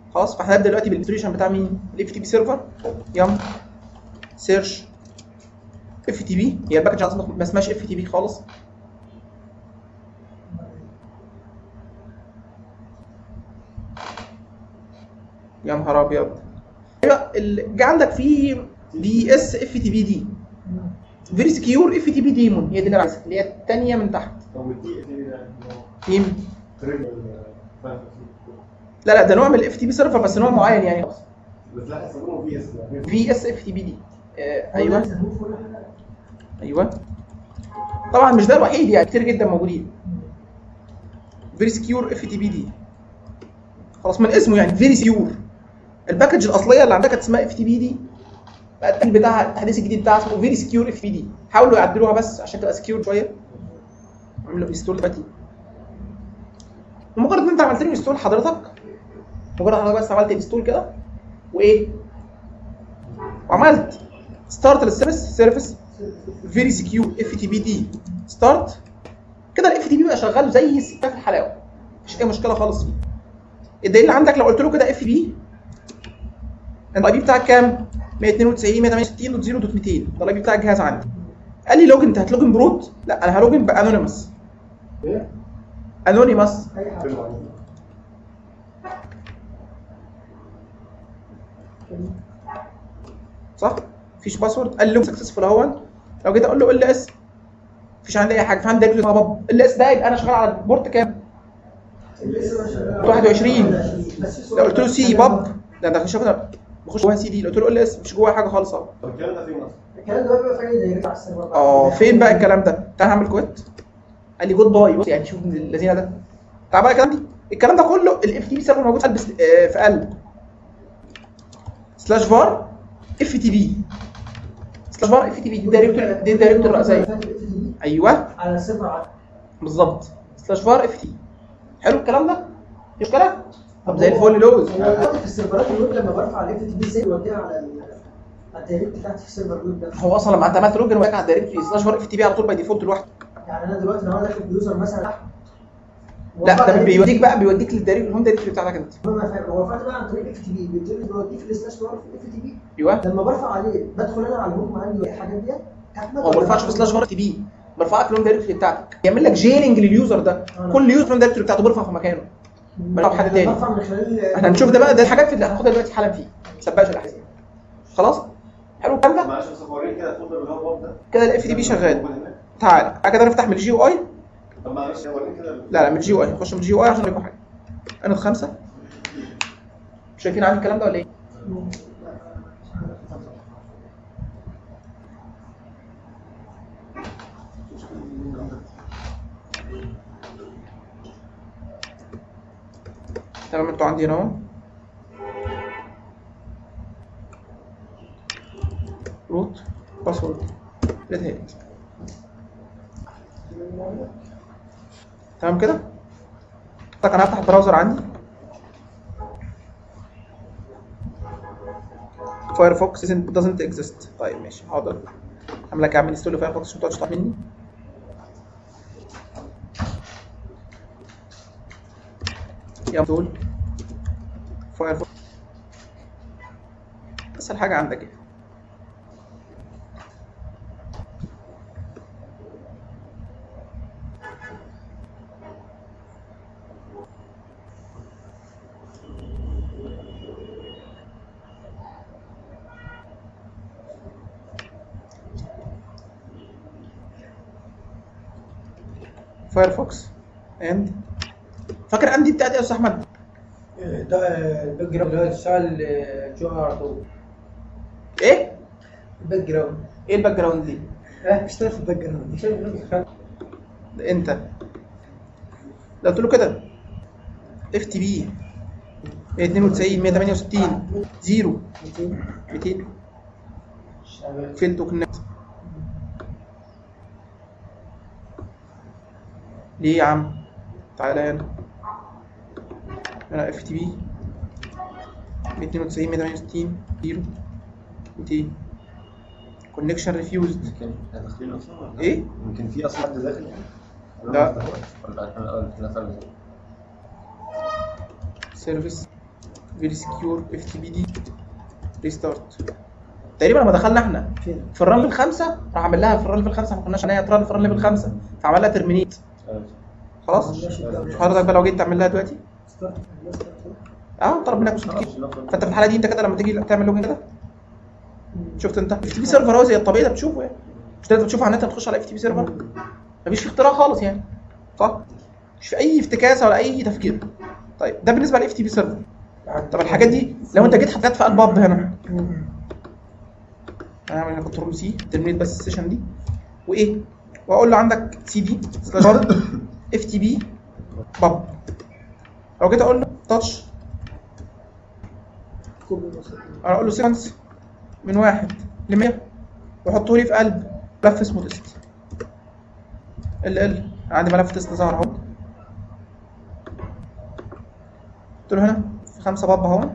خلاص فاحنا هنبدا دلوقتي بالانستليشن بتاع مين الاف تي بي سيرفر يلا سيرش اف تي بي هي الباكج اصلا ما اسمهاش اف تي بي خالص يا نهار ابيض ايوه ال- جه عندك في دي اس اف تي بي دي فيري سكيور اف تي بي ديمون هي دي اللي انا عايزها اللي هي الثانيه من تحت طب والدي دي ده مين تريجر فاهم لا لا ده نوع من الاف تي بي سيرفر بس نوع معين يعني بس لا هيستخدموا في اس يعني في اس اف تي بي دي آه ايوه ايوه طبعا مش ده الوحيد يعني كتير جدا موجودين فيري سكيور اف تي بي دي خلاص من اسمه يعني فيري سكيور الباكج الاصليه اللي عندك كانت اسمها اف تي بي دي بقى التحديث بتاعها التحديث الجديد بتاعها اسمه فيري سكيور اف بي دي حاولوا يعدلوها بس عشان تبقى سكيور شويه اعملوا انستول دلوقتي ومجرد ان انت عملت له انستول حضرتك مجرد حضرتك بس عملت انستول كده وايه وعملت ستارت للسيرفيس سيرفيس فيري سكيور اف تي بي دي ستارت كده الاف تي بي بقى شغال زي الستات الحلاوه مفيش اي مشكله خالص فيه الدليل اللي عندك لو قلت له كده اف بي انت الاي بي بتاعك كام 192 168 دوت 0 دوت 200 ده الاي بي بتاع الجهاز عندي قال لي لوجن انت هتلوجن بروت لا انا هلوجن بانونيمس ايه؟ انونيمس اي حاجه فيلم عليه. صح مفيش باسورد قال له سكسسفول اهون لو جيت اقول له ال اس مفيش عندي اي حاجه فعندي دايركت اسمها باب ال اس ده يبقى انا شغال على بورت كام 21 لو قلت له سي باب ده ده مش بخش جواها سي دي لو قلت له ال اس مش جواها حاجه خالص اهو طب الكلام ده فين اصلا؟ الكلام ده بقى فايده دايركت على السيرفر اه فين بقى الكلام ده؟ تعال نعمل كويت قال لي جود باي بص يعني شوف من الذين ده تعال بقى الكلام دي الكلام ده كله الاف تي بي سيرفر موجود في قلب س- آه، في قلب سلاش فار اف تي بي سلاش فار اف تي بي دي الدايركتور دي الدايركتور الرئيسيه ايوه على السيرفر على بالظبط سلاش فار اف تي حلو الكلام ده؟ في مشكله؟ طب زي الفل لوز هو دلوقتي في السيرفرات الويب لما برفع الاف تي بي ازاي بوديها على ال- على الدايركت بتاعتي في السيرفر الويب ده هو اصلا لما انت عملت لوجن وراك على الدايركتوري سلاش فار اف تي بي على طول باي ديفولت لوحده يعني انا دلوقتي لو انا داخل بيوزر مثلا تحت لا ده بيوديك بقى بيوديك للدايركتوري الهوم دايركتوري بتاعتك انت هو ما فاهم هو فات بقى عن طريق اف تي بي بيديني بيوديه في السلاش بار في الاف تي بي ايوه لما برفع عليه بدخل انا على الهوم عندي الحاجات ديت احمد هو ما برفعش في سلاش فار تي بي برفعك لون دايركتوري بتاعتك يعمل لك جيرنج لليوزر ده كل يوزر لون دايركتوري بتاعته برفع في مكانه برفع حد تاني برفع من خلال احنا هنشوف ده بقى ده الحاجات اللي هناخدها دلوقتي حالا فيه ما تسبقش الاحداث خلاص حلو الكلام ده معلش بس وريني كده الفولدر اللي هو باب ده كده الاف تي بي شغال موجود هناك. تعال بعد كده نفتح من الجي او اي طب معلش وريني كده لا لا من الجي او اي نخش من الجي او اي عشان نلاقي حاجه انا خمسه شايفين عندي الكلام ده ولا ايه؟ تمام انتوا عندي هنا اهو روت باسورد ريد هيت تمام كده طيب انا هفتح البراوزر عندي فايرفوكس isn't doesn't exist طيب ماشي حاضر اعمل لك اعمل انستول فايرفوكس عشان ما تقعدش تطلع مني يا دول فايرفوكس اسهل حاجه عندك ايه فايرفوكس اند فاكر اندي بتاعت ايه يا استاذ احمد ده الباك جراوند اللي هو تشتغل جو على طول ايه الباك جراوند ايه الباك جراوند دي اه بيشتغل في الباك جراوند بيشتغل في الباك جراوند ده انت لو قلت له كده اف تي بي 192 168 0 200 فيلد وكونكت ليه يا عم تعالى هنا هنا اف تي بي 292 168 0 200 كونكشن ريفيوزد يمكن احنا داخلين اصلا ولا لا؟ ايه يمكن في اصلا حد داخل يعني ولا لا. ما فتحوش؟ ولا احنا الاول احنا فعلا سيرفيس فيري سكيور اف تي بي دي ريستارت تقريبا لما دخلنا احنا فين؟ في الران ليفل 5 راح اعمل لها في الران ليفل 5 ما كناش هنلاقي تران في الران ليفل 5 فعمل لها ترمينيت خلاص شوف حضرتك بقى لو جيت تعمل لها دلوقتي اه طلب منك وصلت كده فانت في الحاله دي انت كده لما تيجي تعمل لوجن كده شفت انت اف تي بي سيرفر هو زي الطبيعي ده بتشوفه يعني مش انت بتشوفه على النت بتخش على اف تي بي سيرفر مفيش فيه اختراع خالص يعني صح مش في اي افتكاسه ولا اي تفكير طيب ده بالنسبه للاف تي بي سيرفر طب الحاجات دي لو انت جيت حطيت في قلب باب هنا هعمل هنا كنترول سي ترمينيت بس السيشن دي وايه واقول له عندك سي دي سلاش اف تي بي باب لو جيت اقول له تاتش انا اقول له سيكونس من واحد ل 100 واحطه لي في قلب ملف اسمه تيست ال ال عندي ملف تيست ظهر اهو قلت له هنا في خمسه باب اهو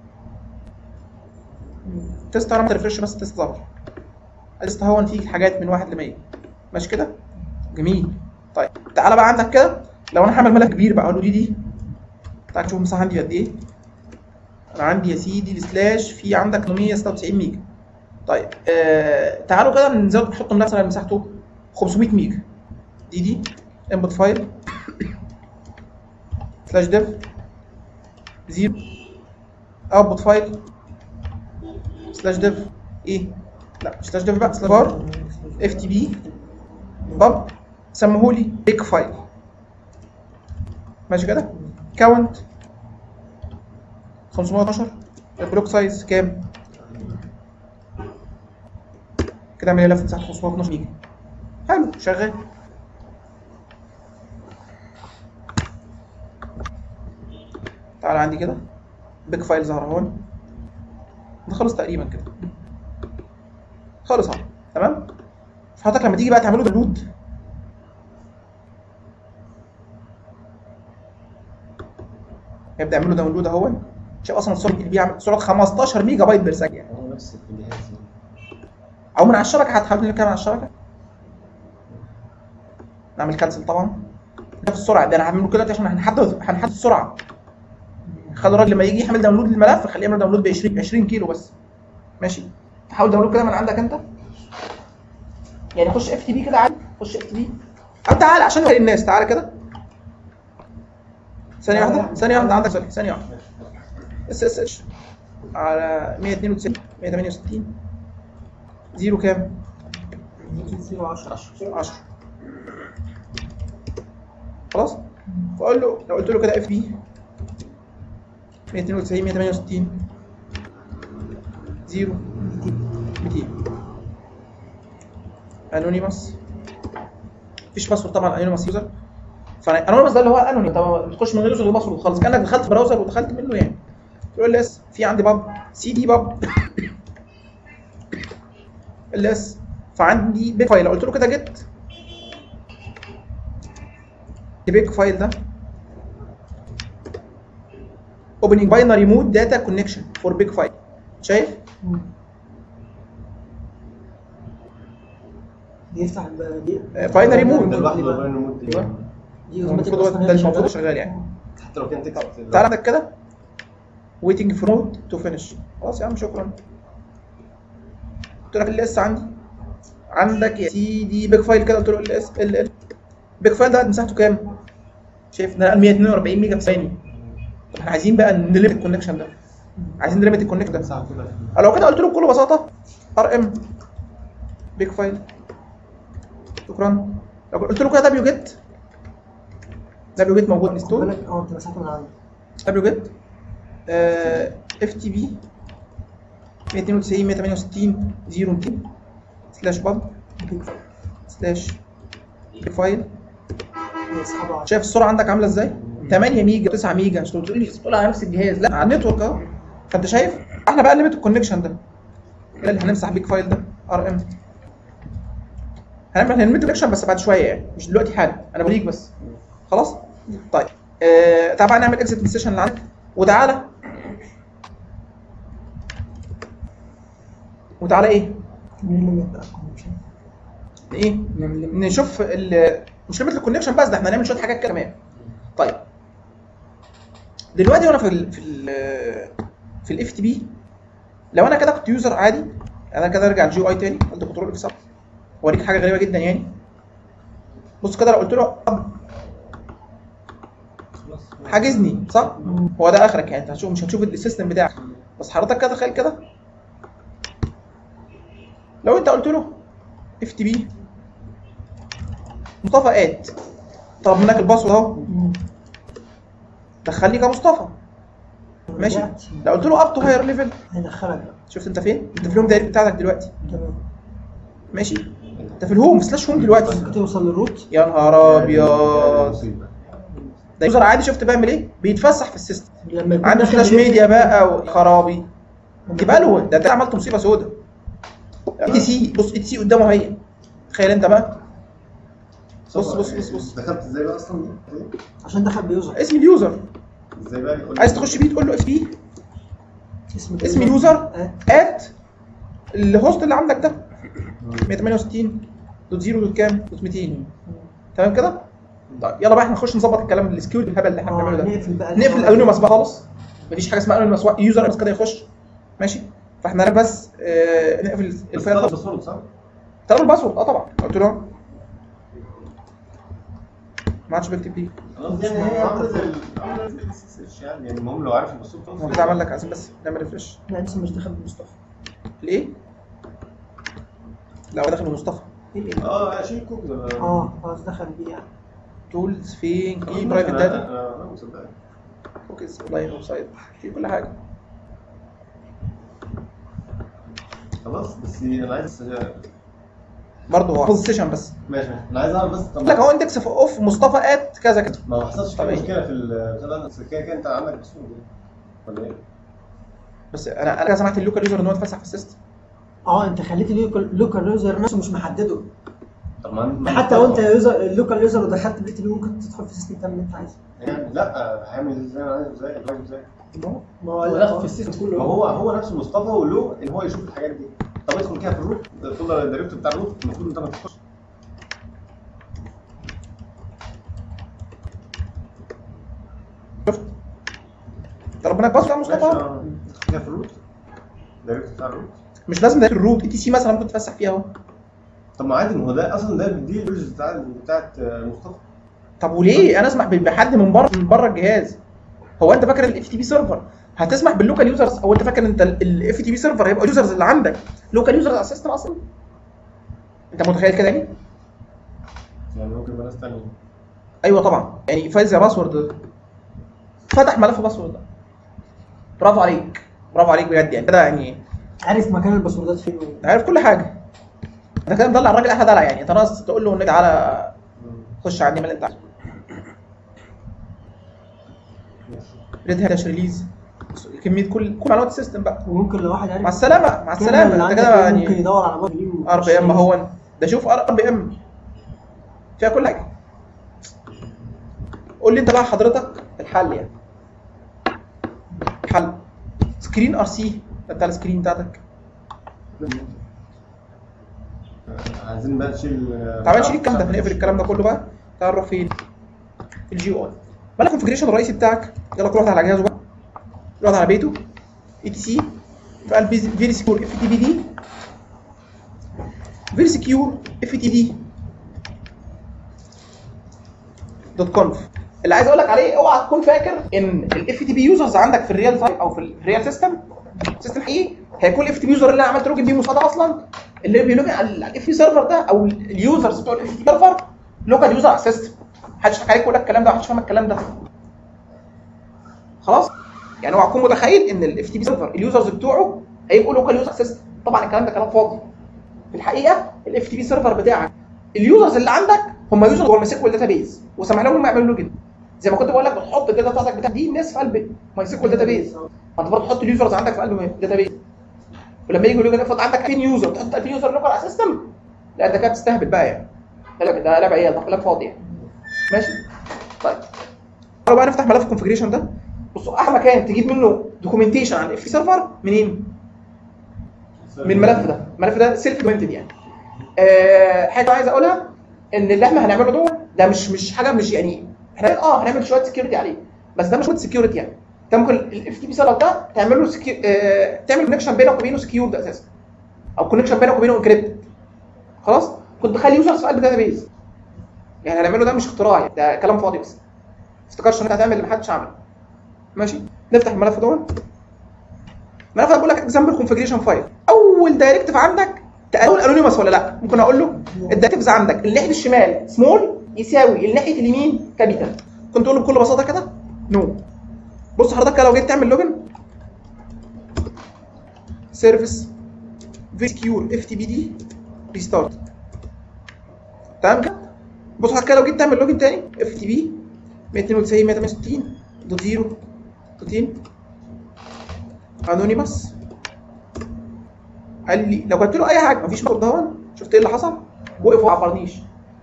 تيست انا ما ترفرش بس تيست ظهر التيست اهو فيه حاجات من واحد ل 100 ماشي كده جميل طيب تعالى بقى عندك كده لو انا هعمل ملف كبير بقى اقول له دي دي تعالى نشوف المساحه عندي قد ايه انا عندي يا سيدي السلاش في عندك 896 ميجا طيب آه تعالوا كده نزود نحط مثلا مساحته 500 ميجا دي دي انبوت فايل سلاش ديف زيرو اوتبوت فايل سلاش ديف ايه لا مش سلاش ديف بقى سلاش بار اف تي بي باب سموهولي بيك فايل ماشي كده كاونت 512 البلوك سايز كام كده اعمل لي لفه مساحه 512 ميجا حلو شغال تعال عندي كده بيك فايل ظهر اهو ده خلص تقريبا كده خلص اهو تمام فحضرتك لما تيجي بقى تعمله داونلود يبدا يعمل له داونلود اهو شوف اصلا السرعه اللي بيعمل سرعه 15 ميجا بايت بير ثانيه هو نفس الجهاز او من على الشبكه هتحاول نتكلم على الشبكه نعمل كانسل طبعا ده في السرعه ده انا هعمله كده عشان هنحدد هنحدد السرعه خلي الراجل لما يجي يعمل داونلود للملف خليه يعمل داونلود ب 20 20 كيلو بس ماشي تحاول داونلود كده من عندك انت يعني خش اف تي بي كده عادي خش اف تي بي او تعالى عشان نوري الناس تعالى كده ثانية واحدة ثانية واحدة عندك سؤال ثانية واحدة اس اس اتش على 192 168 زيرو كام؟ 10 10 خلاص فاقول له لو قلت له كده اف بي 192 168 0 200 انونيموس مفيش باسورد طبعا انونيموس يوزر فانونيموس ده اللي هو انونيم طبعا بتخش من غير يوزر باسورد خالص كانك دخلت براوزر ودخلت منه يعني تقول له اس في عندي باب سي دي باب ال اس فعندي بيك فايل لو قلت له كده جيت البيك فايل ده opening binary mode data connection for big file شايف بيفتح ال- دي باينري ده مود لوحده ده باين مود دي المفروض هو أصلاً ده هي المفروض شغالة. شغال يعني حتى لو كان تكست تعالى عندك كده waiting for node to finish خلاص يا عم شكرا قلت لك ال اس عندي عندك يا سيدي بيج فايل كده قلت له ال اس ال ال بيج فايل ده مساحته كام؟ شايف ده 142 ميجا في ثانيه طب احنا عايزين بقى نليمت الكونكشن ده عايزين نليمت الكونكشن ده ساعة كده لو كده قلت له بكل بساطه ار ام بيج فايل شكرا لو قلت له كده دبليو جيت دبليو جيت موجود خد انستول بالك اه انت مسحته من عندي دبليو جيت اف تي بي 192 168 0 200 سلاش باب سلاش فايل يسحبه على شايف السرعه عندك عامله ازاي 8 ميجا 9 ميجا مش تقول لي تقول على نفس الجهاز لا على النتورك اهو فانت شايف احنا بقى ليميت الكونكشن ده ده اللي هنمسح بيك فايل ده ار ام هنعمل هنليميت الكونكشن بس بعد شويه يعني مش دلوقتي حالا انا بوريك بس خلاص طيب آه تعال بقى نعمل اكزيت من السيشن اللي عندك وتعالى وتعالى ايه مين اللي بقى الكونكشن ايه نشوف ال- مش ليميت الكونكشن بس ده احنا هنعمل شويه حاجات كمان طيب دلوقتي وانا في ال في ال في الاف تي بي لو انا كده كنت يوزر عادي انا كده ارجع الجي اي تاني قلت كنترول اف 7 اوريك حاجه غريبه جدا يعني بص كده لو قلت له أب- حاجزني صح؟ هو ده اخرك يعني انت هتشوف مش هتشوف السيستم بتاعك بس حضرتك كده تخيل كده لو انت قلت له اف تي بي مصطفى اد طلب منك الباسورد اهو دخلني كمصطفى ماشي رجعت. لو قلت له اب تو هاير ليفل هيدخلك بقى شفت انت فين؟ انت في الهوم دايركت بتاعتك دلوقتي تمام ماشي انت في الهوم سلاش هوم دلوقتي ممكن توصل للروت يا نهار ابيض مصيبة. ده يوزر عادي شفت بيعمل ايه؟ بيتفسح في السيستم لما يكون عنده داخل سلاش دلوقتي- ميديا بقى وخرابي يبقى له ده انت عملت مصيبه سودة اي تي سي بص اي تي سي قدامه هي تخيل انت بقى بص بص بص بص دخلت ازاي بقى اصلا؟ عشان دخل بيوزر اسم اليوزر ازاي بقى يقول لي- عايز تخش بيه تقول له اف بي اسم اسم اليوزر آه. ات الهوست اللي عندك ده 168 دوت زيرو دوت كام دوت 200 تمام كده طيب يلا بقى احنا نخش نظبط الكلام السكيورتي الهبل اللي احنا آه، بنعمله ده نقفل بقى نقفل الانونيمس بقى خالص مفيش حاجه اسمها انونيمس يوزر بس كده يخش ماشي فاحنا بس آه نقفل بس الفايل طلب خالص باسورد صح؟ طلب الباسورد اه طبعا قلت له ما عادش بكتب دي خلاص يعني هي عملت ال- عملت ال SSH يعني يعني المهم لو عارف الباسورد خلاص هو كده عمل لك عايزين بس نعمل ريفرش لا لسه مش دخل بمصطفى ليه؟ لا هو داخل بمصطفى ايه اللي اه اشيل كود ده اه خلاص دخل بيه يعني تولز فين خلاص كي ماشي، برايفت أنا- داتا انا أنا مصدقك فوكس لاين ويب سايت في كل حاجه خلاص بس انا عايز برضه هو حفظ السيشن بس ماشي ماشي. انا عايز اعرف بس طب قال لك اهو اندكس اوف مصطفى ات كذا كذا ما حصلش طب في إيه؟ مشكله في البتاع ده بس كده كده انت عندك باسورد يعني. ولا ايه؟ بس انا انا كده سمعت اللوكال يوزر ان هو اتفسح في السيستم اه انت خليت اللوكال يوزر نفسه مش محدده طب ما ده حتى لو انت يوزر اللوكال يوزر ودخلت بي تي بي ممكن تدخل في السيستم تعمل اللي انت عايزه يعني لا هعمل ازاي انا عايز ازاي أدخل ازاي ما هو هو داخل في السيستم ما كله هو هو نفسه مصطفى وله ان هو يشوف الحاجات دي طب ادخل كده في الروت الفولدر الدايركت بتاع الروت المفروض انت ما تخش شفت طلب منك باسورد يا ماشي مصطفى آه. ادخل كده في الروت الدايركت بتاع الروت مش لازم ده الروت اي تي سي مثلا ممكن تتفسح فيها اهو طب ما عادي ما هو ده اصلا ده دي الفيرجن بتاع بتاعت آه، مصطفى طب وليه انا اسمح بحد من بره من بره الجهاز هو انت فاكر الاف تي بي سيرفر هتسمح باللوكال يوزرز او انت فاكر انت الاف تي بي سيرفر هيبقى اليوزرز اللي عندك لوكال يوزرز على السيستم اصلا انت متخيل كده يعني يعني ممكن يبقى ناس تانية ايوه طبعا يعني فايز زي باسورد فتح ملف باسورد ده برافو عليك برافو عليك بجد يعني كده يعني عارف مكان الباسوردات فين عارف كل حاجه انت كده مدلع الراجل احلى دلع يعني انت ناقص تقول له تعالى خش عندي ما اللي انت عايزه ريد هات ريليز كميه كل كل معلومات السيستم بقى وممكن لو واحد عارف مع السلامه مع كاميرا السلامه اللي انت عندك كده ممكن يعني يدور على موديل ار بي ام اهون ده شوف ار بي ام فيها كل حاجه قول لي انت بقى حضرتك الحل يعني الحل سكرين ار سي بتاع السكرين بتاعتك عايزين بقى نشيل آه، تعال نشيل الكلام ده نقفل الكلام ده كله بقى تعال نروح فين في الجي اي بقى الكونفجريشن الرئيسي بتاعك يلا كل واحد على جهازه بقى كل واحد على بيته اي تي سي في قلب فيري سكيور اف تي بي دي فيري سكيور اف تي دي دوت كونف اللي عايز اقول لك عليه اوعى تكون فاكر ان الاف تي بي يوزرز عندك في الريال تايم او في الريال سيستم سيستم حقيقي هيكون الاف تي بي يوزر اللي انا عملت لوجن بيه مصادى اصلا اللي بيلوجن على الاف تي سيرفر ده او اليوزرز بتوع الاف تي سيرفر لوكال يوزر على السيستم محدش حكى عليك يقول لك الكلام ده محدش فاهم الكلام ده خلاص يعني اوعى تكون متخيل ان الاف تي بي سيرفر اليوزرز بتوعه هيبقوا لوكال يوزر سيستم طبعا الكلام ده كلام فاضي في الحقيقه الاف تي بي سيرفر بتاعك اليوزرز اللي عندك هم يوزرز جوه المايسيكوال داتا بيز وسامح لهم يعملوا لوجن زي ما كنت بقول لك بتحط الداتا بتاعتك بتاع دي الناس في قلب مايسيكوال داتا بيز انت برضه تحط اليوزرز عندك في قلب الداتا بيز ولما يجي يقول لك افرض عندك 2000 يوزر تحط 2000 يوزر لوكال على السيستم لا انت كده بتستهبل بقى يعني ده لا- ده لعب عيال ده كلام فاضي يعني ماشي طيب تعالوا بقى نفتح ملف الكونفجريشن ده بصوا احلى مكان تجيب منه دوكيومنتيشن عن اف سيرفر منين؟ من الملف ده الملف ده سيلف دوكيومنتد يعني آه حاجه عايز اقولها ان اللي احنا هنعمله ده ده مش مش حاجه مش يعني احنا اه هنعمل شويه سكيورتي عليه بس ده مش شويه سكيورتي يعني انت ممكن الاف تي بي سيرفر ده تعمل له سكي... آه... تعمل كونكشن بينك وبينه سكيورد اساسا او كونكشن بينك وبينه انكريبتد خلاص كنت بخلي يوزرز في قلب داتابيز يعني هنعمله ده مش اختراع يعني ده كلام فاضي بس ما افتكرش ان انت هتعمل اللي محدش عمله ماشي نفتح الملف ده الملف ده بقول لك اكزامبل كونفجريشن فايل اول دايركتيف عندك تقول انونيمس ولا لا ممكن اقول له الدايركتيفز عندك الناحيه الشمال سمول يساوي الناحيه اليمين كابيتال كنت تقول له بكل بساطه كده نو بص حضرتك كده لو جيت تعمل لوجن سيرفيس فيسكيور اف تي بي دي ريستارت تمام كده بص حضرتك كده لو جيت تعمل لوجن تاني اف تي بي 192 168 دوت زيرو دوت انونيمس قال لي لو كتبت له اي حاجه مفيش مطلوب دهون شفت ايه اللي حصل وقف وما عبرنيش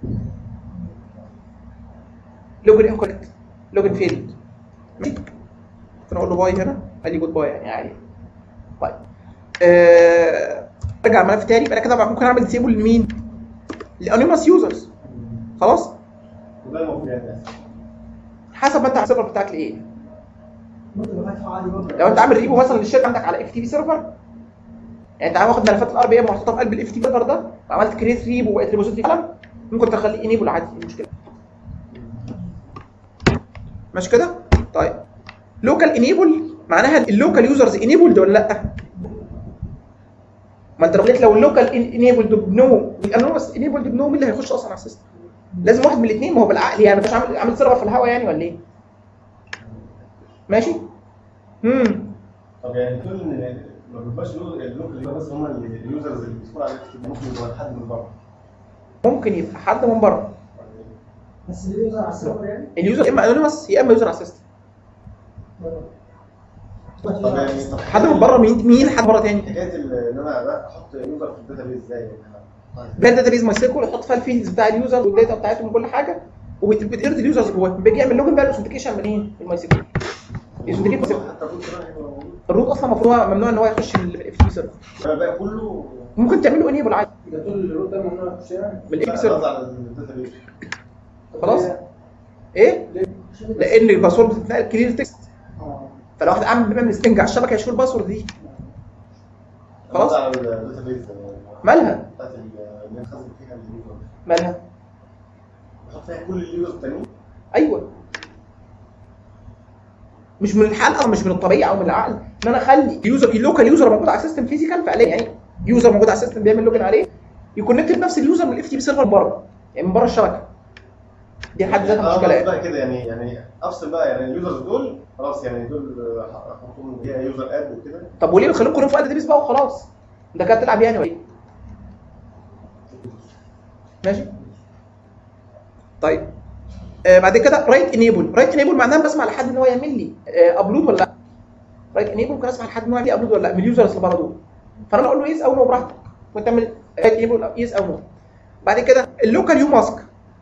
لوجن انكوركت لوجن فيلد ماشي ممكن اقول له باي هنا قال لي جود باي يعني عادي طيب آه، ارجع الملف تاني يبقى انا كده ممكن اعمل ديسيبل لمين؟ لانونيمس يوزرز خلاص وده المفروض يعني حسب ما انت السيرفر بتاعك لايه ممكن يبقى فاتحه عادي برضه لو انت عامل ريبو مثلا للشركه عندك على اف تي بي سيرفر يعني انت واخد ملفات الار بي ام وحطيتها في قلب الاف تي بي سيرفر ده وعملت كريت ريبو وبقت ريبوزيتوري فعلا ممكن تخليه انيبل عادي مش مشكله ماشي كده طيب لوكال انيبل معناها اللوكال يوزرز انيبلد ولا لا ما انت لو قلت لو اللوكال انيبلد بنو الانونيمس انيبلد بنو مين اللي هيخش اصلا على السيستم لازم واحد من الاثنين ما هو بالعقل يعني مش عامل عامل سيرفر في الهواء يعني ولا ايه ماشي امم طب يعني تقول ان ما بيبقاش له- اللوكال يبقى بس هم اليوزرز اللي بيدخلوا على الإف تي بي، ممكن يبقى حد من بره ممكن يبقى حد من بره بس اللي يوزر على السيرفر يعني اليوزر يا اما انونيمس يا اما يوزر على السيستم طب يعني طب حد من بره مين مين حد بره تاني حكايه ال- ان انا بقى احط يوزر في الداتا بيز ازاي يعني طيب. بير داتا بيز ماي سيكول يحط فيها الفيلدز بتاع اليوزر والداتا بتاعتهم وكل حاجه وبتقرد اليوزرز جواه بيجي يعمل لوجن بقى الاوثنتيكيشن منين؟ من الماي سيكول الاوثنتيكيشن حتى الروت كمان هيبقى موجود الروت اصلا المفروض هو ممنوع ان هو يخش من الاف تي سيرفر الباقي كله ممكن تعمل له انيبل عادي يبقى طول الروت ده ممنوع في الشارع من لا، الاف تي سيرفر قصدي على الداتا بيز خلاص ايه؟ لان الباسورد بتتنقل كلير تكست اه فلو واحد عامل بيعمل ستنج على الشبكه هيشوف الباسورد دي خلاص. قصدي على الداتا بيز مالها؟ بتاعت ال- اللي نخزن فيها اليوزر مالها؟ نحط فيها كل اليوزر التانيين ايوه مش من الحال او مش من الطبيعه او من العقل ان انا اخلي يوزر اللوكال يوزر موجود على السيستم فيزيكال فعليا يعني يوزر موجود على السيستم بيعمل لوجن عليه يكونكت بنفس اليوزر من الاف تي بي سيرفر بره يعني من بره الشبكه دي حد ذاتها آه، مشكله يعني. بقى كده يعني يعني افصل بقى يعني اليوزرز دول خلاص يعني دول آه، احطهم فيها يوزر اد وكده طب وليه بتخليهم كلهم في قلب داتابيس بقى وخلاص ده كده تلعب يعني ولا ايه ماشي طيب آه بعد كده رايت انيبل رايت انيبل معناها بسمع لحد ان هو يعمل لي ابلود ولا لا رايت انيبل ممكن اسمع لحد ان هو يعمل لي ابلود ولا لا من اليوزرز اللي بره دول فانا اقول له يس او نو براحتك وانت تعمل رايت انيبل يس او نو بعد كده اللوكال يو ماسك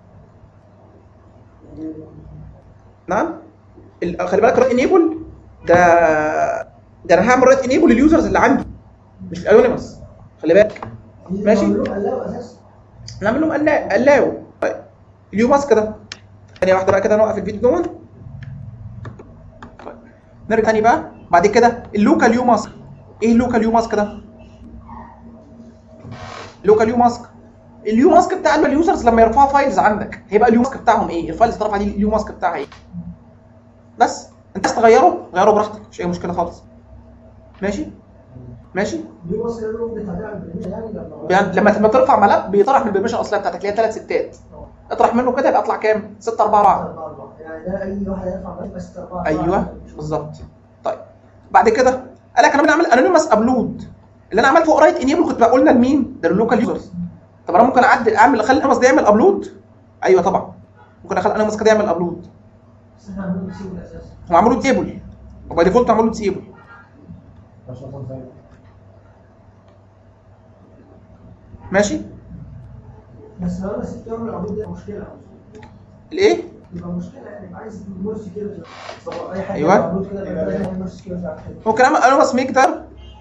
نعم ال- خلي بالك رايت انيبل ده ده انا هعمل رايت انيبل لليوزرز اللي عندي مش الانونيمس خلي بالك ماشي. لا اساسا نعمل لهم ألا- الاو طيب اليو ماسك ده ثانيه واحده بقى كده نوقف الفيديو دون طيب. نرجع تاني بقى بعد كده اللوكال يو ماسك ايه اللوكال يو ماسك ده اللوكال يو ماسك اليو ماسك بتاع اليوزرز لما يرفعوا فايلز عندك هيبقى اليو ماسك بتاعهم ايه الفايلز اللي اترفع دي اليو ماسك بتاعها ايه بس انت عايز تغيره غيره براحتك مش اي مشكله خالص ماشي ماشي دي مصر له بتابع البرميشن يعني لما يعني لما لما ترفع ملف بيطرح من البرميشن الاصليه بتاعتك اللي هي ثلاث ستات اطرح منه كده يبقى اطلع كام 6 4 4 يعني ده اي واحد يرفع ملف بس أربعة ايوه بالظبط طيب بعد كده قال لك انا بعمل انونيمس ابلود اللي انا عملته رايت انيبل كنت بقولنا لمين ده للوكال يوزرز طب انا ممكن اعدل اعمل اخلي الانونيمس ده يعمل ابلود ايوه طبعا ممكن اخلي الانونيمس كده يعمل ابلود بس احنا عاملين نسيب الاساس هو عملوا ديسيبل وباي ديفولت عملوا ديسيبل ماشي بس لو انا سبت يعمل العبود ده مشكله الايه يبقى مشكله يعني يبقى عايز مور سكيورتي اي حاجه أيوة. يعمل عبود كده يبقى لازم مور سكيورتي على كده ممكن اعمل انونيمس ميك ده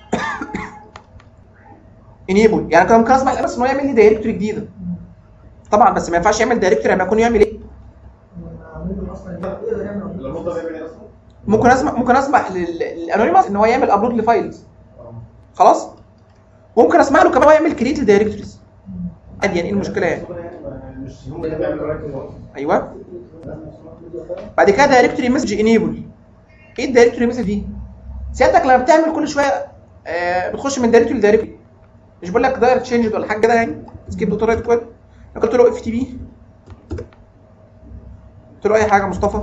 انيبل يعني كان ممكن اسمح للانونيمس ان هو يعمل لي دايركتوري جديده طبعا بس ما ينفعش يعمل دايركتوري لما يكون يعمل ايه عاملين اصلا يقدر يعمل عبود الموضوع ده بيعمل ايه اصلا؟ ممكن اسمح ممكن اسمح لل- للانونيمس ان هو يعمل ابلود لفايلز خلاص ممكن اسمح له كمان هو يعمل كريت لدايركتوريز عادي يعني ايه المشكله يعني مش هم اللي بيعملوا رايت ايوه بعد كده دايركتوري مسج انيبل ايه الدايركتوري مسج دي سيادتك لما بتعمل كل شويه آه بتخش من دايركتوري لدايركتوري مش بقول لك دايركت تشينج ولا حاجه كده يعني سكيب دوت رايت كويد لو قلت له اف تي بي قلت له اي حاجه مصطفى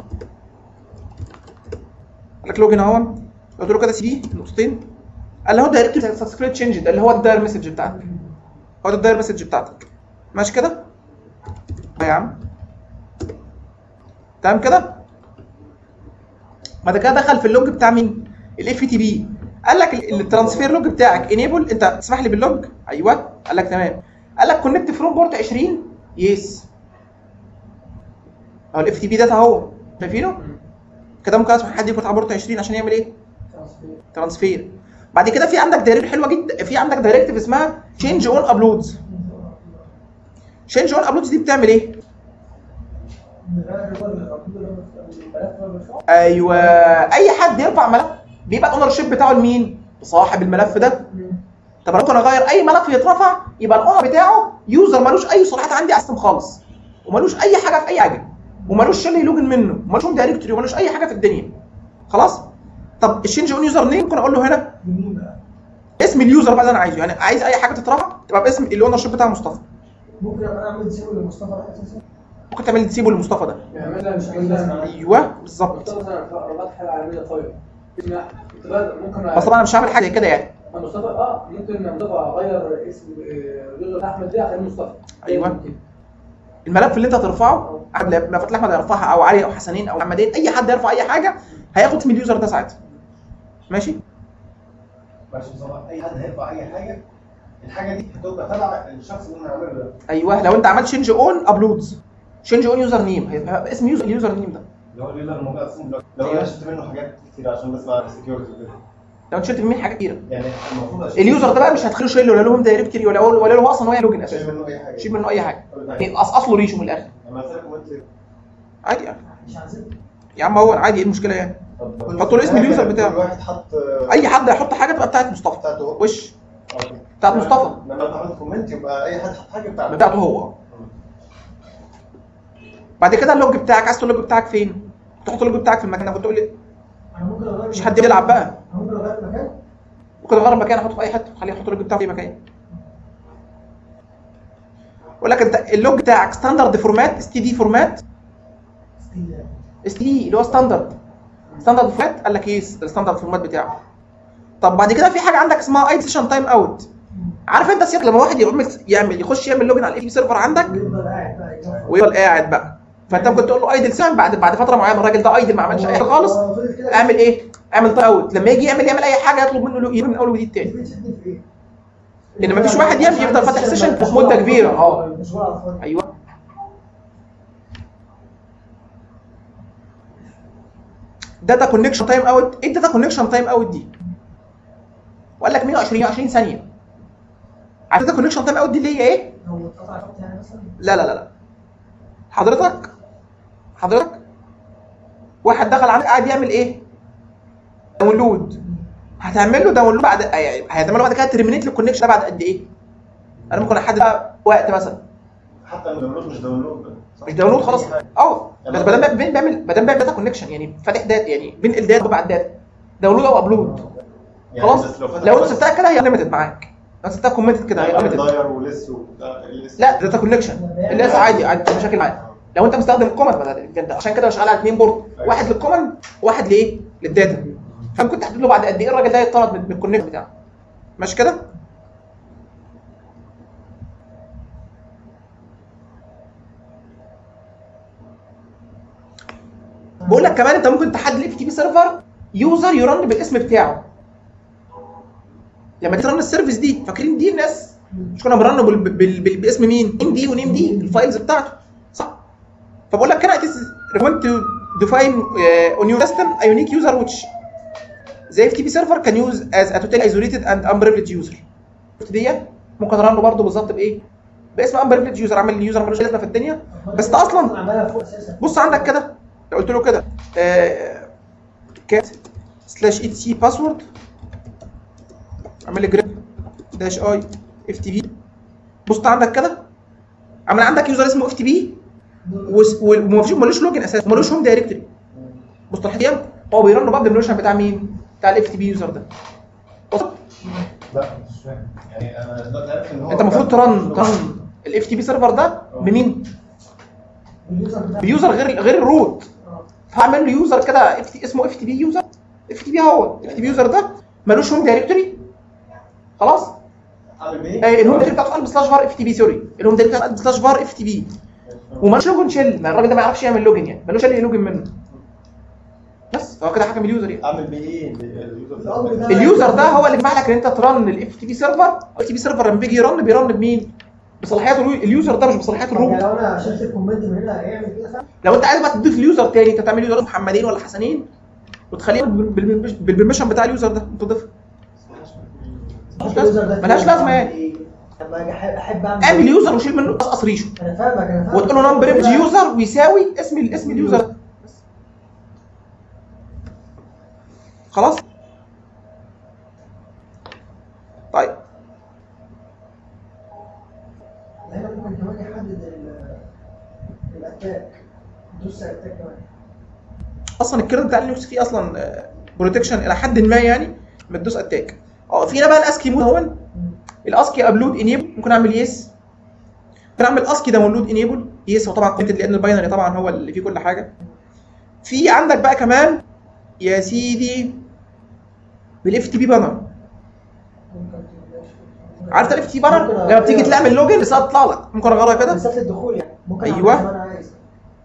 قال لك لوجن اهو قلت له كده سي دي نقطتين قال لي هو دايركتوري سبسكريبت تشينج ده اللي هو الداير مسج بتاعتك هو ده الداير مسج بتاعتك ماشي كده أهو يا عم تمام كده بعد كده دخل في اللوج بتاع مين الاف تي بي قال لك ال- الترانسفير لوج بتاعك انيبل انت تسمح لي باللوج ايوه قال لك تمام قال لك كونكت فروم بورت 20 يس اهو الاف تي بي ده اهو شايفينه كده ممكن اسمح حد يكون على بورت 20 عشان يعمل ايه ترانسفير بعد كده في عندك دايركت حلوه جدا في عندك دايركتيف اسمها تشينج اون ابلودز تشينج اون ابلودز دي بتعمل ايه ايوه اي حد يرفع ملف بيبقى الاونر شيب بتاعه لمين؟ صاحب الملف ده طب انا ممكن اغير اي ملف يترفع يبقى الاونر بتاعه يوزر ملوش اي صلاحيات عندي على السيستم خالص وملوش اي حاجه في اي حاجه وملوش شيل يلوجن منه وملوش هوم دايركتوري وملوش اي حاجه في الدنيا خلاص طب الشينج اون يوزر نيم ممكن اقول له هنا يمين بقى اسم اليوزر بقى اللي انا عايزه يعني عايز اي حاجه تترفع تبقى باسم الاونر شيب بتاع مصطفى ممكن ابقى اعمل سيرو لمصطفى ده اساسا ممكن تعمل تسيبه لمصطفى ده يعملها مش عاملها ايوه بالظبط مصطفى مثلا رباط حاجه عالميه طايره ممكن بس طبعا انا مش هعمل حاجه زي كده يعني مصطفى اه ممكن مصطفى اغير اسم آه، يوزر احمد ده اخليه مصطفى أيوة. الملف اللي انت هترفعه احمد لما فتحي احمد هيرفعها او علي او حسنين او محمدين اي حد يرفع اي حاجه هياخد اسم اليوزر ده ساعتها ماشي معلش مصطفى اي حد هيرفع اي حاجه الحاجه دي هتبقى تبع الشخص اللي انا عامله ده ايوه لو انت عملت شينج اون ابلودز شينج اون يوزر نيم هيبقى اسم يوزر اليوزر نيم ده اللي هو اليوزر الموجود اصلا دلوقتي لو أيوة. انا شفت منه حاجات كتير عشان بس مع السكيورتي وكده لو انت شلت من مين حاجه كتيره يعني المفروض أشيل- اليوزر ده بقى مش هتخليه شيل ولا لهم دايركتوري ولا ولا له اصلا هو لوجن اشيل اساسا منه اي حاجه شيل منه اي حاجه طب يعني أص- اصله ريشه من الاخر لما اسالك وانت عادي يعني مش عايزين يا عم هو عادي ايه المشكله يعني طب حطوا له اسم اليوزر بتاعه. كل واحد حط اي حد هيحط حاجه تبقى بتاعت مصطفى بتاعته هو وش أوكي. بتاعت مصطفى لما انت عملت كومنت يبقى اي حد حط حاجه بتاعته بتاعته هو بعد كده اللوج بتاعك عايز تحط اللوج بتاعك فين؟ تحط اللوج بتاعك في المكان ده كنت تقول لي انا ممكن اغير مش حد يلعب بقى أنا ممكن اغير المكان ممكن اغير مكان احطه في اي حته خليه يحط اللوج بتاعه في اي مكان يقول لك انت اللوج بتاعك ستاندرد فورمات اس تي دي فورمات ستيل اس تي دي اللي هو ستاندرد ستاندرد فورمات قال لك ايه الستاندرد فورمات بتاعه طب بعد كده في حاجه عندك اسمها اي سيشن تايم اوت عارف انت سيادة لما واحد يعمل يعمل يخش يعمل لوجن على الاي سيرفر عندك ويفضل قاعد بقى يجرب. ويفضل قاعد بقى فانت ممكن تقول له ايدل ساعه بعد بعد فتره معينه الراجل ده ايدل ما عملش اي حاجه خالص هو فضل كده اعمل ايه؟ اعمل تايم اوت لما يجي يعمل يعمل اي حاجه يطلب منه يعمل من اول وجديد تاني بتشد في ايه؟ ان مفيش واحد يمشي يفضل فاتح سيشن في مده كبيره اه مش على الفاضي ايوه داتا كونكشن تايم اوت ايه الداتا كونكشن تايم اوت دي؟ وقال لك 120 20 ثانيه عارف الداتا كونكشن تايم اوت دي اللي هي ايه؟ هو اتقطع خط يعني مثلا لا لا لا لا حضرتك حضرتك واحد دخل عندك قاعد يعمل ايه؟ داونلود هتعمل له داونلود بعد يعني هتعمل له بعد كده ترمينيت الكونكشن ده بعد قد ايه؟ انا ممكن احدد بقى وقت مثلا حتى الداونلود مش داونلود صح؟ مش داونلود خلاص أي حاجة. اه بس ما دام بين- بيعمل ما دام بيعمل داتا كونكشن يعني فاتح داتا يعني بينقل داتا بعد داتا داونلود او ابلود يعني خلاص بس لو فتح لو انت بس- سبتها كده هي ليميتد معاك لو سبتها كومنتد كده هي يعني ليميتد داير ولس وبتاع لس. لا داتا كونكشن اللي هي عادي عادي مفيش مشاكل معاك لو انت مستخدم الكوماند بدل انت عشان كده شغال على اثنين بورد واحد للكوماند واحد لايه؟ للداتا فممكن تحدد له بعد قد ايه الراجل ده يطرد من من الكونكت بتاعه ماشي كده؟ بقول لك كمان انت ممكن تحدد الاف تي بي سيرفر يوزر يرن بالاسم بتاعه لما ترن السيرفيس دي فاكرين دي الناس مش كنا بنرن بال... بال... بال... باسم مين؟ نيم دي ونيم دي الفايلز بتاعته صح؟ فبقول لك كده it is want to define uh, on your system a unique user which the FTP server can use as a totally isolated and unprivileged user شفت ديت ممكن ارن برضه بالظبط بايه؟ باسم unprivileged user عامل اليوزر ملوش لازمه في الدنيا بس ده اصلا عملها فوق اساسا بص عندك كده لو قلت له كده آه، كات سلاش اي تي سي باسورد اعمل لي جريب داش اي اف تي بي بص أنت عندك كده عمل عندك يوزر اسمه اف تي بي وما فيش ملوش لوجن اساسا ملوش هوم دايركتوري بص الحقيقه هو بيرن بقى بالنوشن بتاع مين؟ بتاع الاف تي بي يوزر ده بص لا مش فاهم يعني انا دلوقتي عارف ان هو انت المفروض ترن ترن الاف تي بي سيرفر ده بمين؟ اليوزر بتاع بيوزر غير غير الروت آه. فاعمل له يوزر كده اف تي اسمه اف تي بي يوزر اف تي بي هو اف تي بي يوزر ده ملوش هوم دايركتوري خلاص اعمل بايه؟ آه، الهوم دايركتوري بتاعته قلب سلاش فار اف تي بي سوري الهوم دايركتوري بتاعته قلب سلاش فار اف تي بي ومالوش لوجن شيل ما الراجل ده ما يعرفش يعمل لوجن يعني ملوش اي لوجن منه بس فهو كده حكم اليوزر يعني اعمل بايه؟ اليوزر الأمر ده- اليوزر ده هو اللي يسمح لك ان انت ترن الاف تي بي سيرفر الاف تي بي سيرفر لما بيجي يرن بيرن بمين؟ بصلاحيات اليو- اليوزر ده مش بصلاحيات طب الروت يعني لو انا شلت الكومنت من هنا هيعمل كده فعلا؟ لو انت عايز بقى تضيف اليوزر تاني انت تعمل يوزر محمدين ولا حسنين وتخليه بال- بال- بالبرميشن بتاع اليوزر ده انت تضيفه ملهاش اليوزر لازمه ده ملهاش فيه لازمه أعمل يعني إيه؟ لما اجي احب احب اعمل اعمل يوزر وشيل منه قصقص ريشه انا فاهمك انا فاهمك وتقول له نمبر ايمج يوزر ويساوي اسم ال- اسم اليوزر ده. بس. خلاص طيب هنا ممكن كمان يحدد ال- الاتاك دوس اتاك كمان اصلا الكيرن بتاع لينكس فيه اصلا بروتكشن الى حد ما يعني من الدوس اتاك اه في هنا بقى الاسكي مود اهون الاسكي ابلود انيبل ممكن اعمل يس ممكن اعمل اسكي داونلود انيبل يس هو طبعا كونتنت لان الباينري طبعا هو اللي فيه كل حاجه في عندك بقى كمان يا سيدي بالاف تي بي بانر عارف الاف تي بانر لما بتيجي تعمل لوجن رساله تطلع لك ممكن اغيرها كده رساله الدخول يعني ممكن أيوة. أعملها زي ما انا عايز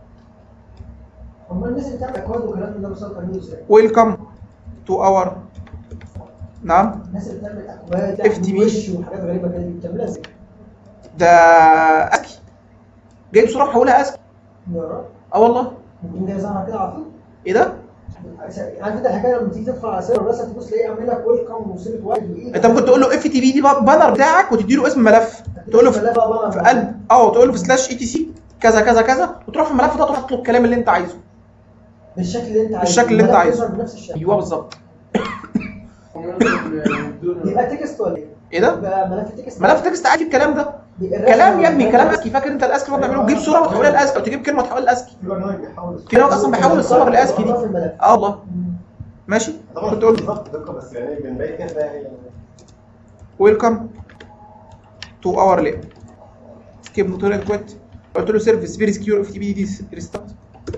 امال الناس اللي بتعمل اكواد وكلام من ده بيوصل نيوز يعني ويلكم تو اور نعم الناس اللي بتعمل اكواد FTP. وش وحاجات غريبه كده دي بتعملها ازاي؟ ده اسكي جايب صوره محولها اسكي يا رب اه والله ممكن ده ظهر كده على طول ايه ده؟ عارف انت الحكايه لما تيجي تدخل على سيرفر بس تبص تلاقيه عامل لك ويلكم وصيغه واحد وايه انت ممكن تقول له اف تي بي دي بانر بتاعك وتدي له اسم ملف تقول له في, في قلب اه تقول له في سلاش اي تي سي كذا كذا كذا وتروح في الملف ده تروح تطلب الكلام اللي انت عايزه بالشكل اللي انت عايزه بالشكل اللي انت الملف عايزه. يظهر بنفس الشكل ايوه بالظبط يبقى تكست ولا ايه؟ ايه ده؟ يبقى ملف تكست ملف تكست عادي الكلام ده بيبقى كلام رسم يا ابني ولا كلام حاجة؟ اسكي فاكر انت الاسكي اللي بنعمله تجيب صوره وتحولها لاسكي او تجيب كلمه وتحولها لاسكي في برنامج بيحاول في نوع اصلا بيحول الصور لاسكي دي في الملف اه والله ماشي طبعا كنت تقول بالظبط دقه بس يعني بنبين كده يعني ويلكم تو اور لاب سكيب نوتوريال كويت قلت له سيرفيس فيري سكيور اف تي بي دي ريستارت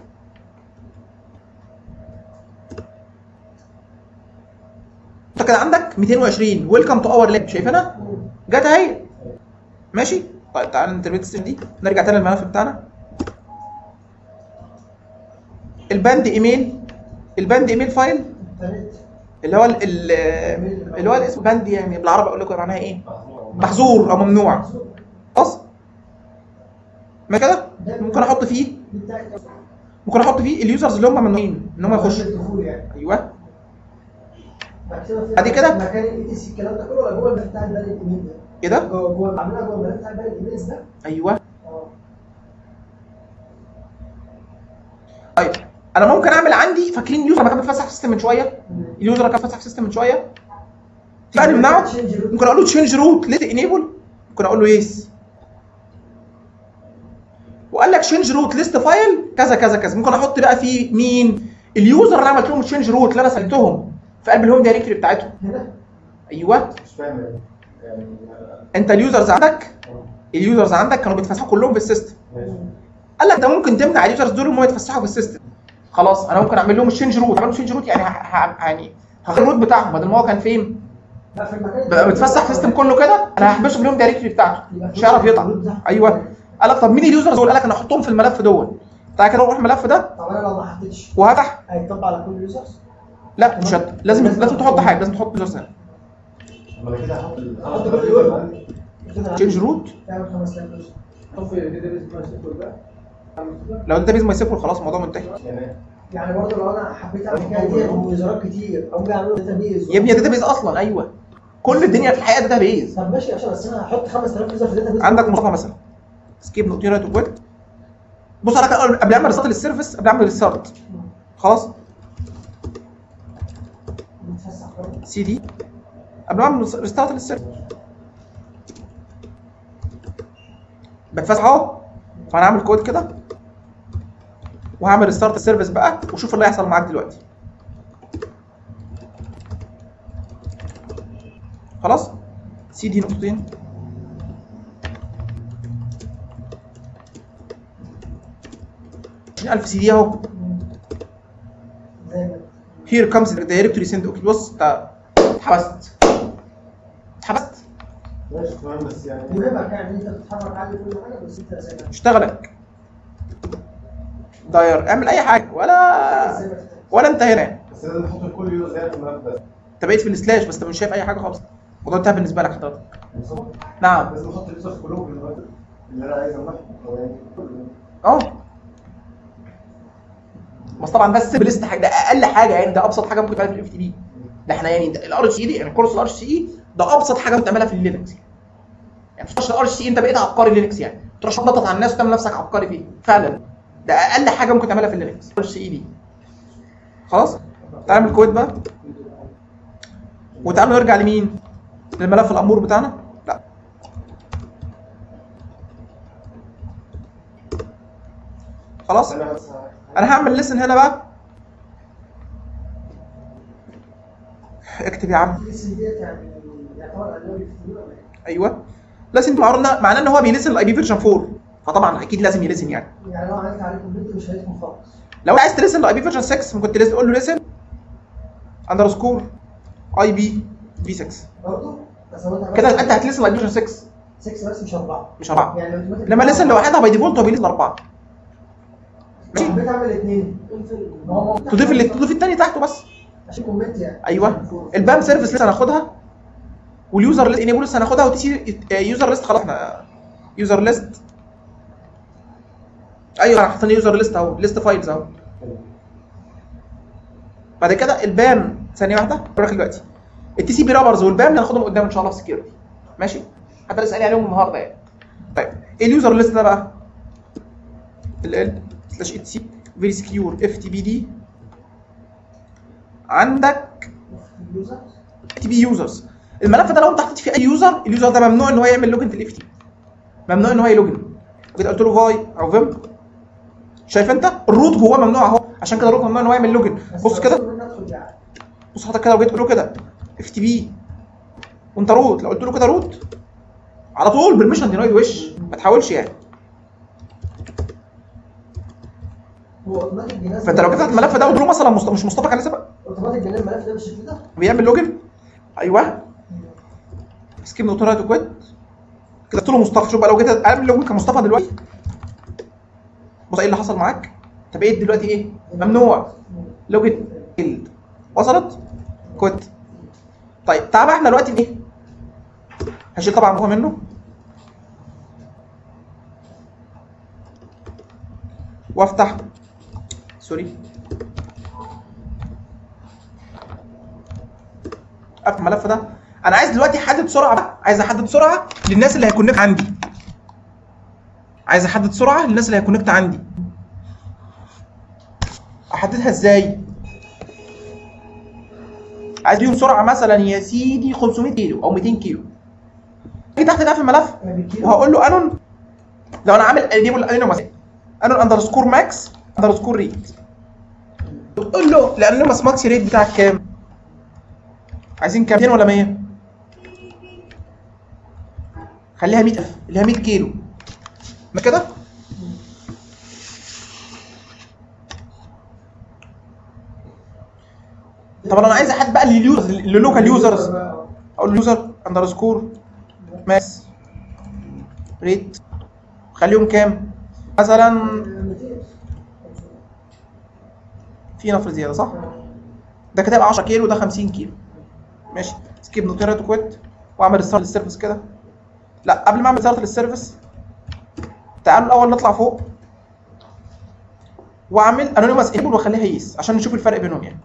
انت كان عندك 220 ويلكم تو اور لاب شايفينها؟ جت اهي ماشي طيب تعالى ننتربيت السيم دي نرجع تاني للملف بتاعنا الباند ايميل الباند ايميل فايل انترنت اللي هو ال- ال- اللي هو الاسم باند يعني بالعربي اقول لكم معناها ايه محظور او ممنوع خلاص ما كده ممكن احط فيه دي بتاعت ممكن احط فيه اليوزرز اللي هم ممنوعين ان هم يخشوا الدخول يعني ايوه بعد كده في بعد كده؟ مكان الاي تي سي الكلام ده كله ولا جوه الملف بتاع البلد الايميل ده؟ ايه ده جوه جوه بعملها جوه الملف بتاع البلد الايميلز ده؟ ايوه اه طيب انا ممكن اعمل عندي فاكرين اليوزر لما كان بيتفسح في السيستم من شويه اليوزر اللي كان بيتفسح في السيستم من شويه تيجي نمنعه ممكن اقول له تشينج روت ليت انيبل ممكن اقول له يس وقال لك تشينج روت ليست فايل كذا كذا كذا ممكن احط بقى فيه مين اليوزر اللي عملت لهم تشينج روت اللي انا سالتهم في قلب الهوم دايركتوري بتاعتهم هنا ايوه مش فاهم يعني يعني انت اليوزرز عندك اليوزرز عندك كانوا بيتفسحوا كلهم في السيستم ماشي قال لك انت ممكن تمنع اليوزرز دول ان هم يتفسحوا في السيستم خلاص انا ممكن اعمل لهم تشينج روت اعمل لهم تشينج روت يعني ه- ه- يعني هغير الروت بتاعهم بدل ما هو كان فين لا في المكان بقى متفسح في السيستم كله كده انا هحبسه في الهوم دايركتوري بتاعته مش هيعرف يطلع ايوه قال لك طب مين اليوزرز دول قال لك انا احطهم في الملف دول تعالى كده نروح الملف ده طب انا لو ما حطيتش وهفتح هيطبق على كل اليوزرز؟ لا مش هت... لازم لازم تحط حاجه لازم تحط يوزرز هنا طب انا كده هحط ال- هحط هحط كل اليوزر دول. عندي. تشينج روت تعمل 5000 يوزر طب كده بس ما شكل بقى لو انت بيز ماي سيكول خلاص الموضوع منتهي يعني يعني برضه لو انا حبيت اعمل الحكايه دي ويوزرات كتير او بيعملوا داتا بيز يا ابني داتا بيز اصلا ايوه كل الدنيا في الحقيقه داتا بيز طب ماشي عشان بس انا هحط 5000 يوزر في داتا بيز عندك مصطفى مثلا سكيب نقطتين رايت وكويت بص انا كده قبل ما اعمل ريستارت للسيرفيس قبل ما اعمل ريستارت خلاص سي دي قبل ما اعمل ريستارت للسيرفر بتفتح اهو فانا هعمل كود كده وهعمل ريستارت السيرفيس بقى وشوف اللي هيحصل معاك دلوقتي خلاص سي دي نقطتين ألف سي دي اهو زي ما هير كمز دايركتوري سند اوكي بص انت اتحبست اتحبست ماشي تمام بس يعني مهمك يعني انت بتتحرك عادي كل حاجه بس انت سايبها اشتغلك داير اعمل اي حاجه ولا زي ما تفتح. ولا انت هنا بس لازم نحط كل يوزر زي في الملف ده انت بقيت في السلاش بس انت مش شايف اي حاجه خالص الموضوع انتهى بالنسبه لك حضرتك بالظبط. نعم لازم نحط اليوزر كلهم في الملف اللي انا عايز امحهم او يعني كله. اه بس طبعا ده السيمبلست حاجه ده اقل حاجه يعني ده ابسط حاجه ممكن تعملها في الاف تي بي ده احنا يعني الار سي دي يعني كورس الار سي اي ده ابسط حاجه ممكن تعملها في اللينكس يعني مش الار سي انت بقيت عبقري لينكس يعني تروح تنطط على الناس وتعمل نفسك عبقري فيه فعلا ده اقل حاجه ممكن تعملها في اللينكس ار سي اي دي خلاص تعالى نعمل كود بقى وتعالوا نرجع لمين للملف الامور بتاعنا لا خلاص انا بس انا هعمل لسن هنا بقى اكتب يا عم الاسم ديت يعني يعتبر ادوات كتير ولا ايه؟ ايوه لسن معروضنا معناه ان هو بيلسن الاي بي فيرجن 4 فطبعا اكيد لازم يلسن يعني يعني لو عملت عليه كمبيوتر مش هيفهم خالص لو عايز تلسن الاي بي فيرجن 6 ممكن تلسن تقول له لسن اندرسكور اي بي في 6 برضه بس هو انت كده انت هتلسن الاي بي فيرجن 6 6 بس مش اربعه مش 4 يعني لو automatic- لما لسن لوحدها باي ديفولت هو بيلسن 4 لو حبيت اعمل اثنين تضيف اللي تضيف الثاني تحته بس عشان كومنت يعني ايوه البام سيرفيس لسه هناخدها واليوزر ليست انيبل لسه هناخدها وتي يوزر ليست خلاص احنا يوزر ليست ايوه انا حاطين يوزر ليست اهو ليست فايلز اهو بعد كده البام ثانيه واحده بروح دلوقتي التي سي بي رابرز والبام هناخدهم قدام ان شاء الله في سكيورتي ماشي حتى لسه قايل عليهم النهارده يعني طيب ايه اليوزر ليست ده بقى ال ال سلاش اي تي سي فيري سكيور اف تي بي دي عندك تي بي يوزرز الملف ده لو انت حطيت فيه اي يوزر اليوزر ده ممنوع ان هو يعمل لوجن في الاف تي ممنوع ان هو يلوجن كده قلت له فاي او فيم شايف انت الروت جواه ممنوع اهو عشان كده الروت ممنوع ان هو يعمل لوجن بص كده بص حضرتك كده لو جيت تقول له كده اف تي بي وانت روت لو قلت له كده روت على طول بالميشن دينايد وش ما تحاولش يعني هو اوتوماتيك بينزل فانت لو فتحت الملف ده وقلت له مثلا مصط- مش مصطفى كان لسه اوتوماتيك بينزل الملف ده بالشكل ده بيعمل لوجن ايوه سكيب نوت رايت كويت كده قلت له مصطفى شوف بقى لو جيت اعمل لوجن كمصطفى دلوقتي بص ايه اللي حصل معاك انت بقيت دلوقتي ايه ممنوع لوجن فيلد وصلت كويت طيب تعال بقى احنا دلوقتي ايه هشيل طبعا جوه منه وافتح سوري افتح الملف ده انا عايز دلوقتي احدد سرعه بقى عايز احدد سرعه للناس اللي هيكونكت عندي عايز احدد سرعه للناس اللي هيكونكت عندي احددها ازاي عايز ليهم سرعه مثلا يا سيدي 500 كيلو او 200 كيلو اجي تحت كده في الملف انا بالكيلو وهقول له انون لو انا عامل انيبل انون مثلا انون اندرسكور ماكس اندرسكور ريت تقول له لانه ماكس ريت بتاعك كام؟ عايزين كام 200 ولا 100 خليها 100 اللي هي 100 كيلو ما كده طب انا عايز احد بقى لليوزر للوكال يوزرز اقول له يوزر اندرسكور ماس ريت خليهم كام مثلا 200 في نفر زياده صح ده كده يبقى 10 كيلو وده 50 كيلو ماشي سكيب نوتيرا كويت واعمل ريستارت للسيرفيس كده لا قبل ما اعمل ريستارت للسيرفيس تعالوا الاول نطلع فوق واعمل انونيمس ايبل واخليها يس عشان نشوف الفرق بينهم يعني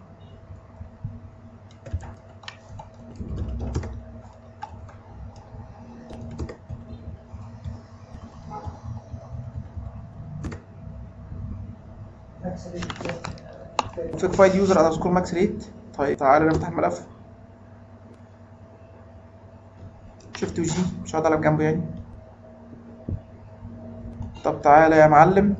فيك فايل يوزر اندرسكور ماكس ريت طيب تعالى نفتح الملف شيفت وجي مش هقعد العب جنبه يعني طب تعالى يا معلم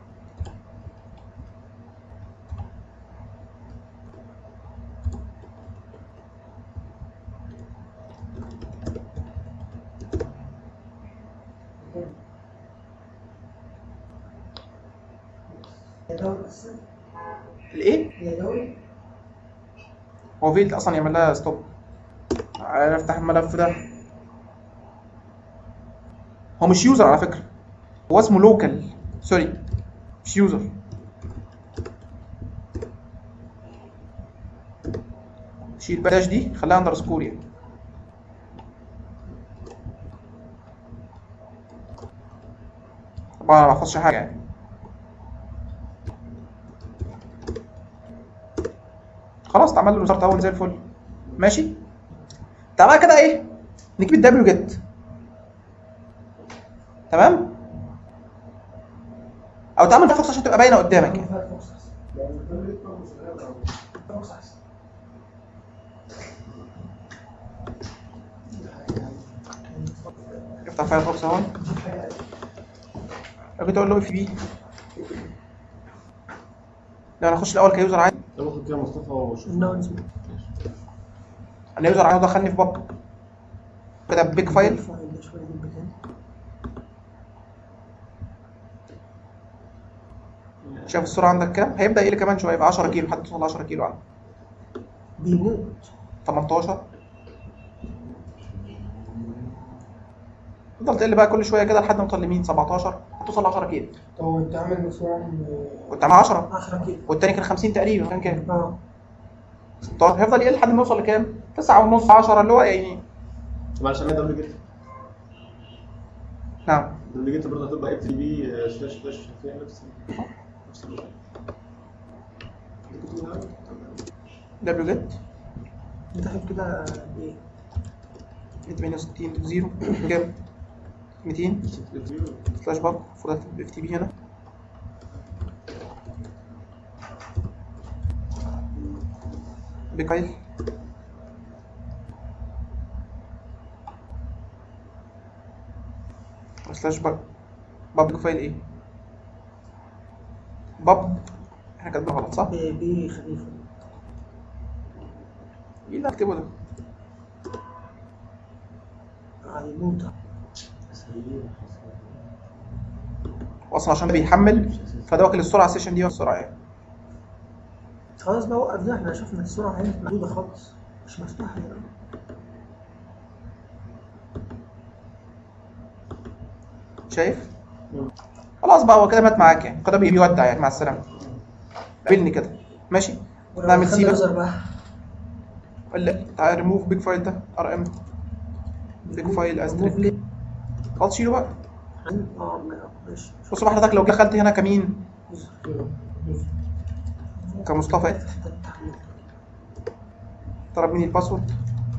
يا دوري بس الايه يا دوري هو فيلد اصلا يعمل لها ستوب تعالى افتح الملف ده هو مش يوزر على فكره هو اسمه لوكال سوري مش يوزر شيل بلاش دي خليها اندرسكور يعني طبعا انا ما بحفظش حاجه يعني خلاص اتعمل له ريزارت اول زي الفل ماشي تعالى كده ايه نجيب الدبليو جيت تمام او تعمل فوكس عشان تبقى باينه قدامك يعني فايرفوكس احسن يعني فايرفوكس احسن افتح فايرفوكس اهو اجي تقول له اف بي لا انا اخش الاول كيوزر عادي طب اخد كده مصطفى وشوف الناونسمنت انا يوزر عادي ودخلني في باب كده بيج فايل فايل ده شويه جنب تاني شايف السرعه عندك كام هيبدا يقل كمان شويه يبقى 10 كيلو لحد توصل ل 10 كيلو عندك بيموت 18 تفضل تقل بقى كل شويه كده لحد ما توصل لمين 17 توصل ل 10 كيلو طب انت عامل مشروع كنت عامل 10 10 كيلو والتاني كان 50 تقريبا كان كام اه 16 هيفضل يقل لحد ما يوصل لكام 9 ونص 10 اللي هو يعني معلش انا دبل جيت نعم دبل جيت برضه هتبقى اف تي بي سلاش سلاش فيها نفس نفس ال- دي كنت بتقول دبليو جيت انت حط كده ايه 168 0 كام 200 حاجة؟ سلاش باب المفروض اف تي بي هنا بيكايل سلاش باب باب فايل ايه باب احنا كاتبين غلط صح؟ بي بي خفيفه ايه اللي هكتبه ده؟ هيموت اصلا عشان ده بيحمل فده واكل السرعه السيشن دي والسرعه يعني خلاص بقى وقف ده احنا شفنا السرعه هنا محدوده خالص مش مفتوحه هنا شايف؟ خلاص بقى هو كده مات معاك يعني كده بي- بيودع يعني مع السلامه قابلني كده ماشي ولو نعمل خدنا سيبك يوزر بقى لا تعال ريموف بيج فايل ده ار ام بيج فايل remove استريك ليه؟ خلاص شيله بقى اه ماشي بص بقى حضرتك لو دخلت هنا كمين كمصطفى طلب مني الباسورد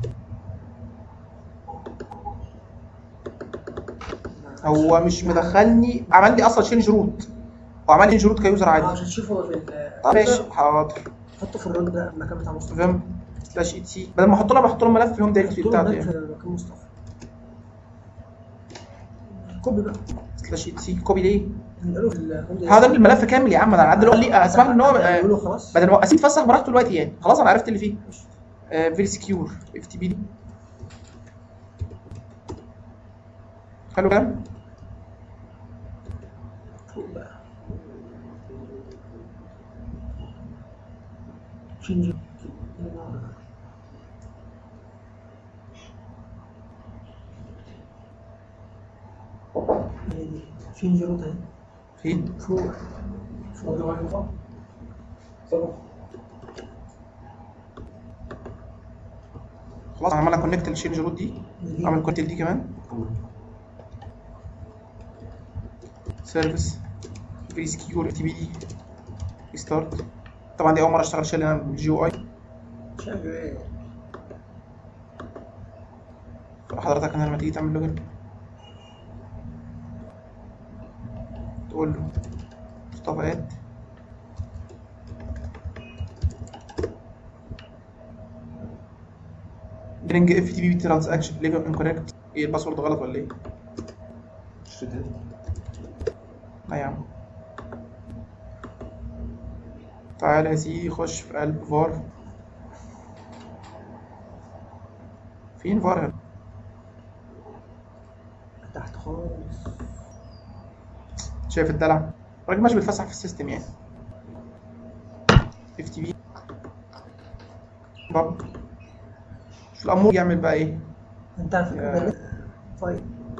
هو مش مدخلني عمل لي اصلا شينج روت هو عمل لي شينج روت كيوزر اه عادي عشان تشوفه في ال طب ماشي حاضر حطه في الراجل ده المكان بتاع مصطفى فهم سلاش اي تي بدل ما احط له بحط له ملف في الهوم دايركتوري حطه بتاعته هناك يعني في مكان مصطفى كوبي بقى سلاش اي تي كوبي ليه؟ نقله في ال هذا الملف كامل يا عم انا عدل قال لي اسمع ان هو آه، نقوله خلاص بدل ما اسيب فسح براحته دلوقتي يعني خلاص انا عرفت اللي فيه فيري سكيور اف تي بي دي حلو كلام فوق بقى شنجي شنجي روت اهي فين فوق فوق ده واحد صح؟ صح خلاص عملنا كونكت للشينج روت دي نجيب. عمل كونكت دي كمان سيرفيس فيري سكيور اف تي بي دي ستارت طبعا دي اول مره اشتغل شيل انا بالجي او اي شغال حضرتك هنا لما تيجي تعمل لوجن تقول له مصطفى اد برينج اف تي بي ترانزاكشن ليه انكوريكت ايه الباسورد غلط ولا ايه؟ لا يا عم تعالى يا سيدي خش في قلب فار فين فار هنا؟ تحت خالص شايف الدلع الراجل ماشي بيتفسح في السيستم يعني اف تي بي باب شوف الامور يعمل بقى ايه انت على فكره يا. ده فايل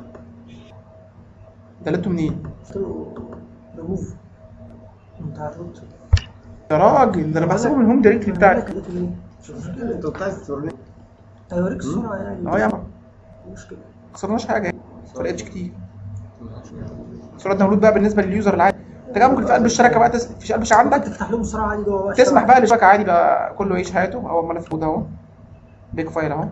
دلته منين قلت له ريموف انت هترد يا راجل ده انا بحسبه من هوم دايركتري بتاعك انت كنت عايز توريني هيوريك السرعه يعني اه يا عم مشكله ما خسرناش حاجه يعني ما فرقتش كتير سرعه داونلود بقى بالنسبه لليوزر العادي انت كده ممكن في قلب الشبكه بقى تس... في قلب الشبكه عندك عندك تفتح لهم السرعه عادي جوه بقى تسمح بقى للشبكه عادي بقى كله يعيش حياته اول ما نفرض اهو بيج فايل اهو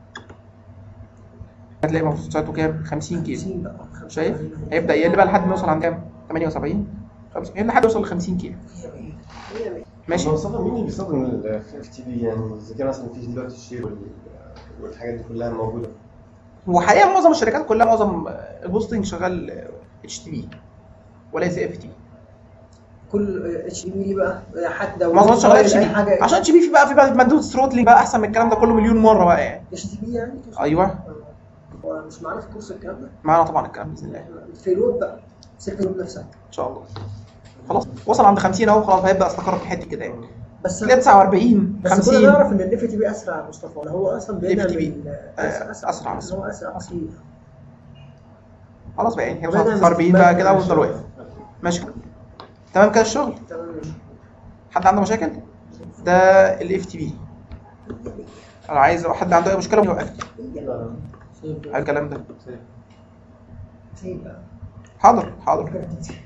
هتلاقي مبسوط ساعته كام 50 كيلو 50 بقى شايف هيبدا يقل بقى لحد ما يوصل عند كام 78 75 لحد ما يوصل ل 50 كيلو ماشي مصطفى مين اللي بيستخدم الاف تي بي يعني اذا كان مثلا في دلوقتي الشير وال- والحاجات دي كلها موجوده هو حاليا معظم الشركات كلها معظم البوستنج شغال اتش تي بي وليس اف تي كل اتش دي بي بقى حتى لو معظم شغال اتش اي بي حاجه عشان اتش بي في بقى في بقى مادة ثروتلينج بقى احسن من الكلام ده كله مليون مره بقى يعني اتش دي بي يعني تقصد؟ ايوه آه. هو مش معانا في كورس الكلام ده معانا طبعا الكلام باذن الله في الويب بقى سيرك الويب نفسها ان شاء الله خلاص وصل عند 50 اهو خلاص هيبدا استقر في حته كده يعني بس تلاقي 49 بس كنا 50 نعرف ان الاف تي بي اسرع يا مصطفى ولا هو اصلا بينا FTP من آه، اسرع أسرع، إن هو اسرع كتير خلاص بقى يعني هيوصل بدأ 49 من- بقى بدأ كده من ويفضل الشغل. واقف ماشي كده تمام كده الشغل تمام حد عنده مشاكل ده الاف تي بي انا عايز لو حد عنده اي مشكله يوقف على الكلام ده سيب بقى حاضر حاضر